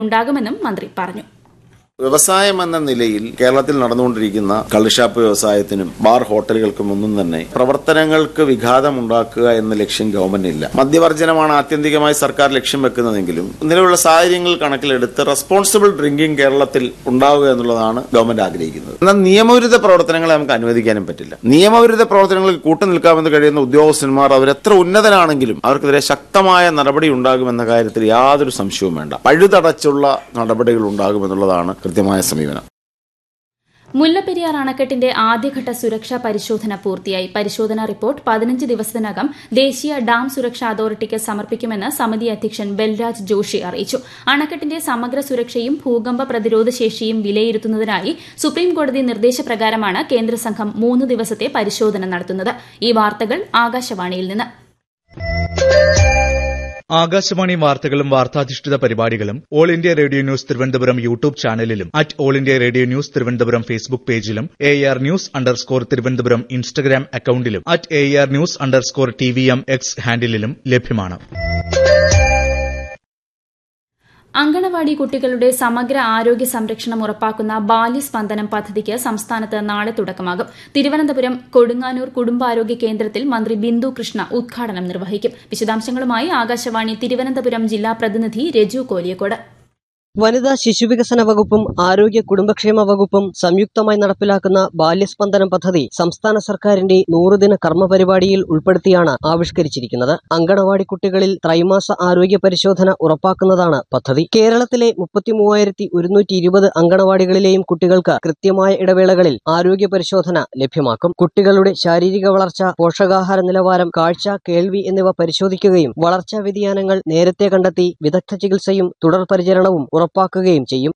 ഉണ്ടാകുമെന്നും മന്ത്രി പറഞ്ഞു വ്യവസായം എന്ന നിലയിൽ കേരളത്തിൽ നടന്നുകൊണ്ടിരിക്കുന്ന കള്ളുഷാപ്പ് വ്യവസായത്തിനും ബാർ ഹോട്ടലുകൾക്കും ഒന്നും തന്നെ പ്രവർത്തനങ്ങൾക്ക് വിഘാതം ഉണ്ടാക്കുക എന്ന ലക്ഷ്യം ഗവൺമെന്റിനില്ല മദ്യവർജനമാണ് ആത്യന്തികമായി സർക്കാർ ലക്ഷ്യം വെക്കുന്നതെങ്കിലും നിലവിലുള്ള സാഹചര്യങ്ങൾ കണക്കിലെടുത്ത് റെസ്പോൺസിബിൾ ഡ്രിങ്കിംഗ് കേരളത്തിൽ ഉണ്ടാവുക എന്നുള്ളതാണ് ഗവൺമെന്റ് ആഗ്രഹിക്കുന്നത് എന്നാൽ നിയമവിരുദ്ധ പ്രവർത്തനങ്ങളെ നമുക്ക് അനുവദിക്കാനും പറ്റില്ല നിയമവിരുദ്ധ പ്രവർത്തനങ്ങളിൽ കൂട്ടുനിൽക്കാമെന്ന് കഴിയുന്ന ഉദ്യോഗസ്ഥന്മാർ അവരെത്ര ഉന്നതരാണെങ്കിലും അവർക്കെതിരെ ശക്തമായ നടപടി ഉണ്ടാകുമെന്ന കാര്യത്തിൽ യാതൊരു സംശയവും വേണ്ട പഴുതടച്ചുള്ള നടപടികൾ ഉണ്ടാകുമെന്നുള്ളതാണ് കൃത്യമായ സമീപനം മുല്ലപ്പെരിയാർ അണക്കെട്ടിന്റെ ആദ്യഘട്ട സുരക്ഷാ പരിശോധന പൂർത്തിയായി പരിശോധനാ റിപ്പോർട്ട് പതിനഞ്ച് ദിവസത്തിനകം ദേശീയ ഡാം സുരക്ഷാ അതോറിറ്റിക്ക് സമർപ്പിക്കുമെന്ന് സമിതി അധ്യക്ഷൻ ബൽരാജ് ജോഷി അറിയിച്ചു അണക്കെട്ടിന്റെ സമഗ്ര സുരക്ഷയും ഭൂകമ്പ പ്രതിരോധ ശേഷിയും വിലയിരുത്തുന്നതിനായി സുപ്രീംകോടതി നിർദ്ദേശപ്രകാരമാണ് കേന്ദ്ര സംഘം മൂന്ന് ദിവസത്തെ പരിശോധന നടത്തുന്നത് ഈ വാർത്തകൾ ആകാശവാണിയിൽ നിന്ന് ആകാശവാണി വാർത്തകളും വാർത്താധിഷ്ഠിത പരിപാടികളും all India radio news Thiruvananthapuram YouTube ചാനലിലും at all India radio news Thiruvananthapuram Facebook പേജിലും A R news underscore Thiruvananthapuram Instagram അക്കൌണ്ടിലും at A R news underscore T V M X ഹാൻഡിലും ലഭ്യമാണ് അങ്കണവാടി കുട്ടികളുടെ സമഗ്ര ആരോഗ്യ സംരക്ഷണം ഉറപ്പാക്കുന്ന ബാല്യസ്പന്ദനം പദ്ധതിക്ക് സംസ്ഥാനത്ത് നാളെ തുടക്കമാകും തിരുവനന്തപുരം കൊടുങ്ങാനൂർ കുടുംബാരോഗ്യ കേന്ദ്രത്തിൽ മന്ത്രി ബിന്ദു കൃഷ്ണ ഉദ്ഘാടനം നിർവഹിക്കും വിശദാംശങ്ങളുമായി ആകാശവാണി തിരുവനന്തപുരം ജില്ലാ പ്രതിനിധി രജു കോലിയക്കോട് വനിതാ ശിശുവികസന വകുപ്പും ആരോഗ്യ കുടുംബക്ഷേമ വകുപ്പും സംയുക്തമായി നടപ്പിലാക്കുന്ന ബാല്യസ്പന്ദനം പദ്ധതി സംസ്ഥാന സർക്കാരിന്റെ നൂറുദിന കർമ്മ പരിപാടിയിൽ ഉൾപ്പെടുത്തിയാണ് ആവിഷ്കരിച്ചിരിക്കുന്നത് അങ്കണവാടി കുട്ടികളിൽ ത്രൈമാസ ആരോഗ്യ പരിശോധന ഉറപ്പാക്കുന്നതാണ് പദ്ധതി കേരളത്തിലെ മുപ്പത്തിമൂവായിരത്തി ഒരുന്നൂറ്റി ഇരുപത് അങ്കണവാടികളിലെയും കുട്ടികൾക്ക് കൃത്യമായ ഇടവേളകളിൽ ആരോഗ്യ പരിശോധന ലഭ്യമാക്കും കുട്ടികളുടെ ശാരീരിക വളർച്ച പോഷകാഹാര നിലവാരം കാഴ്ച കേൾവി എന്നിവ പരിശോധിക്കുകയും വളർച്ചാ വ്യതിയാനങ്ങൾ നേരത്തെ കണ്ടെത്തി വിദഗ്ധ ചികിത്സയും തുടർ പരിചരണവും ഉറപ്പാക്കുകയും ചെയ്യും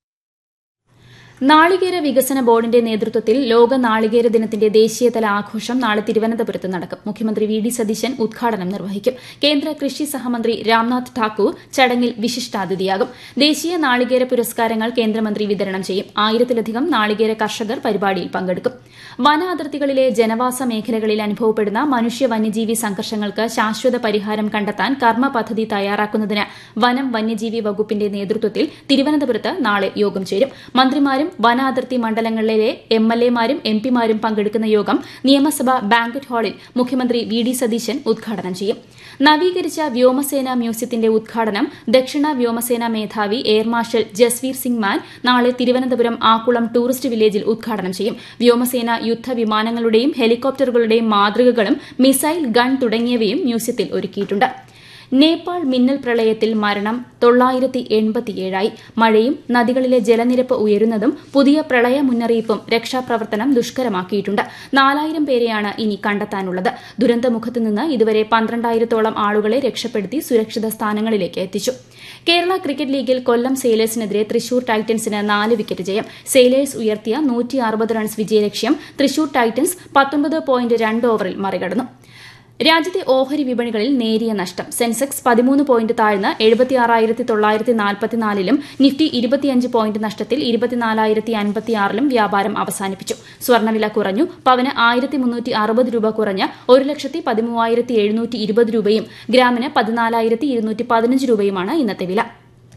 നാളികേര വികസന ബോർഡിന്റെ നേതൃത്വത്തിൽ ലോക നാളികേര ദിനത്തിന്റെ ദേശീയതല ആഘോഷം നാളെ തിരുവനന്തപുരത്ത് നടക്കും മുഖ്യമന്ത്രി വി ഡി സതീശൻ ഉദ്ഘാടനം നിർവഹിക്കും കേന്ദ്ര കൃഷി സഹമന്ത്രി രാംനാഥ് ഠാക്കൂർ ചടങ്ങിൽ വിശിഷ്ടാതിഥിയാകും ദേശീയ നാളികേര പുരസ്കാരങ്ങൾ കേന്ദ്രമന്ത്രി വിതരണം ചെയ്യും ആയിരത്തിലധികം നാളികേര കർഷകർ പരിപാടിയിൽ പങ്കെടുക്കും വന അതിർത്തികളിലെ ജനവാസ മേഖലകളിൽ അനുഭവപ്പെടുന്ന മനുഷ്യ വന്യജീവി സംഘർഷങ്ങൾക്ക് ശാശ്വത പരിഹാരം കണ്ടെത്താൻ കർമ്മ പദ്ധതി തയ്യാറാക്കുന്നതിന് വനം വന്യജീവി വകുപ്പിന്റെ നേതൃത്വത്തിൽ തിരുവനന്തപുരത്ത് നാളെ യോഗം ചേരും മന്ത്രിമാരും വനാതിർത്തി മണ്ഡലങ്ങളിലെ എം എൽ എമാരും എം പിമാരും പങ്കെടുക്കുന്ന യോഗം നിയമസഭ ബാങ്കറ്റ് ഹാളിൽ മുഖ്യമന്ത്രി വി ഡി സതീശൻ ഉദ്ഘാടനം ചെയ്യും നവീകരിച്ച വ്യോമസേന മ്യൂസിയത്തിന്റെ ഉദ്ഘാടനം ദക്ഷിണ വ്യോമസേന മേധാവി എയർ മാർഷൽ ജസ്വീർ സിംഗ് മാൻ നാളെ തിരുവനന്തപുരം ആക്കുളം ടൂറിസ്റ്റ് വില്ലേജിൽ ഉദ്ഘാടനം ചെയ്യും വ്യോമസേന യുദ്ധവിമാനങ്ങളുടെയും ഹെലികോപ്റ്ററുകളുടെയും മാതൃകകളും മിസൈൽ ഗൺ തുടങ്ങിയവയും മ്യൂസിയത്തിൽ ഒരുക്കിയിട്ടുണ്ട് നേപ്പാൾ മിന്നൽ പ്രളയത്തിൽ മരണം തൊള്ളായിരത്തി എൺപത്തിയേഴായി മഴയും നദികളിലെ ജലനിരപ്പ് ഉയരുന്നതും പുതിയ പ്രളയ മുന്നറിയിപ്പും രക്ഷാപ്രവർത്തനം ദുഷ്കരമാക്കിയിട്ടുണ്ട് നാലായിരം പേരെയാണ് ഇനി കണ്ടെത്താനുള്ളത് ദുരന്തമുഖത്ത് നിന്ന് ഇതുവരെ പന്ത്രണ്ടായിരത്തോളം ആളുകളെ രക്ഷപ്പെടുത്തി സുരക്ഷിത സ്ഥാനങ്ങളിലേക്ക് എത്തിച്ചു കേരള ക്രിക്കറ്റ് ലീഗിൽ കൊല്ലം സെയിലേഴ്സിനെതിരെ തൃശൂർ ടൈറ്റൻസിന് നാല് വിക്കറ്റ് ജയം സെയിലേഴ്സ് ഉയർത്തിയ നൂറ്റി അറുപത് റൺസ് വിജയലക്ഷ്യം തൃശൂർ ടൈറ്റൻസ് പത്തൊമ്പത് പോയിന്റ് രണ്ട് ഓവറിൽ മറികടന്നു രാജ്യത്തെ ഓഹരി വിപണികളിൽ നേരിയ നഷ്ടം സെൻസെക്സ് പതിമൂന്ന് പോയിന്റ് താഴ്ന്ന് എഴുപത്തിയാറായിരത്തി തൊള്ളായിരത്തി നാൽപ്പത്തിനാലിലും നിഫ്റ്റി ഇരുപത്തിയഞ്ച് പോയിന്റ് നഷ്ടത്തിൽ ഇരുപത്തിനാലായിരത്തി അൻപത്തിയാറിലും വ്യാപാരം അവസാനിപ്പിച്ചു സ്വർണ്ണവില കുറഞ്ഞു പവന് ആയിരത്തി മുന്നൂറ്റി അറുപത് രൂപ കുറഞ്ഞ് ഒരു ലക്ഷത്തി പതിമൂവായിരത്തി എഴുന്നൂറ്റി ഇരുപത് രൂപയും ഗ്രാമിന് പതിനാലായിരത്തി ഇരുന്നൂറ്റി പതിനഞ്ച് രൂപയുമാണ് ഇന്നത്തെ വില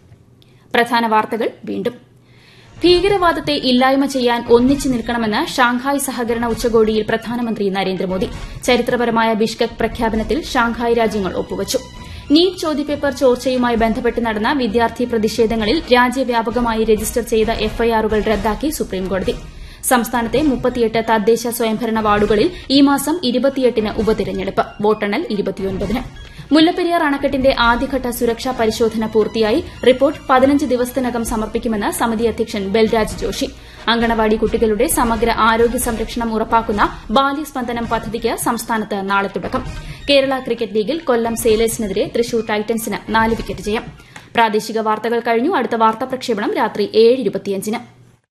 പ്രധാന വാർത്തകൾ വീണ്ടും ഭീകരവാദത്തെ ഇല്ലായ്മ ചെയ്യാൻ ഒന്നിച്ചു നിൽക്കണമെന്ന് ഷാങ്ഹായ് സഹകരണ ഉച്ചകോടിയിൽ പ്രധാനമന്ത്രി നരേന്ദ്രമോദി ചരിത്രപരമായ ബിഷ്കക് പ്രഖ്യാപനത്തിൽ ഷാങ്ഹായ് രാജ്യങ്ങൾ ഒപ്പുവച്ചു നീറ്റ് ചോദ്യപേപ്പർ ചോർച്ചയുമായി ബന്ധപ്പെട്ട് നടന്ന വിദ്യാർത്ഥി പ്രതിഷേധങ്ങളിൽ രാജ്യവ്യാപകമായി രജിസ്റ്റർ ചെയ്ത എഫ്ഐആറുകൾ റദ്ദാക്കി സുപ്രീംകോടതി സംസ്ഥാനത്തെ മുപ്പത്തിയെട്ട് തദ്ദേശ സ്വയംഭരണ വാർഡുകളിൽ ഈ മാസം ഇരുപത്തിയെട്ടിന് ഉപതിരഞ്ഞെടുപ്പ് വോട്ടെണ്ണൽ ഇരുപത്തിയൊൻപതിന് മുല്ലപ്പെരിയാർ അണക്കെട്ടിന്റെ ആദ്യഘട്ട സുരക്ഷാ പരിശോധന പൂർത്തിയായി റിപ്പോർട്ട് പതിനഞ്ച് ദിവസത്തിനകം സമർപ്പിക്കുമെന്ന് സമിതി അധ്യക്ഷൻ ബൽരാജ് ജോഷി അങ്കണവാടി കുട്ടികളുടെ സമഗ്ര ആരോഗ്യ സംരക്ഷണം ഉറപ്പാക്കുന്ന ബാല്യസ്പന്ദനം പദ്ധതിക്ക് സംസ്ഥാനത്ത് നാളെ തുടക്കം കേരള ക്രിക്കറ്റ് ലീഗിൽ കൊല്ലം സെയിലേഴ്സിനെതിരെ തൃശൂർ ടൈറ്റൻസിന് നാല് വിക്കറ്റ് ജയം പ്രാദേശിക വാർത്തകൾ കഴിഞ്ഞു അടുത്ത വാർത്താ പ്രക്ഷേപണം രാത്രി ഏഴ് ഇരുപത്തിയഞ്ചിന്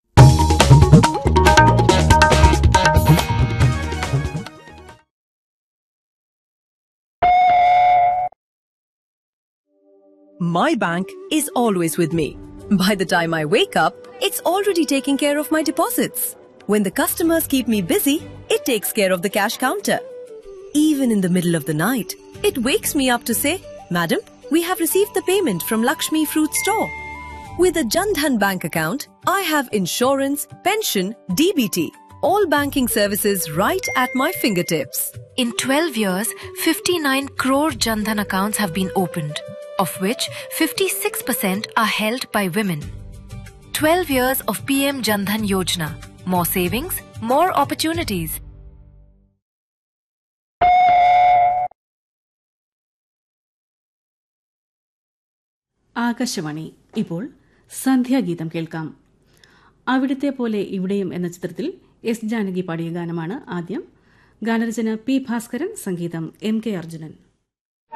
My bank is always with me. By the time I wake up, it's already taking care of my deposits. When the customers keep me busy, it takes care of the cash counter. Even in the middle of the night, it wakes me up to say, Madam, we have received the payment from Lakshmi Fruit Store. With a Jandhan bank account, I have insurance, pension, DBT, all banking services right at my fingertips. In 12 years, 59 crore Jandhan accounts have been opened, of which 56% are held by women. 12 years of PM Jandhan Yojana. More savings, more opportunities. Akashvani ഇപ്പോൾ സന്ധ്യാഗീതം കേൾക്കാം അവിടുത്തെ പോലെ ഇവിടെയും എന്ന ചിത്രത്തിൽ S Janaki പാടിയ ഗാനമാണ് ആദ്യം ഗാനരചന പി ഭാസ്കരൻ സംഗീതം എം കെ അർജുനൻ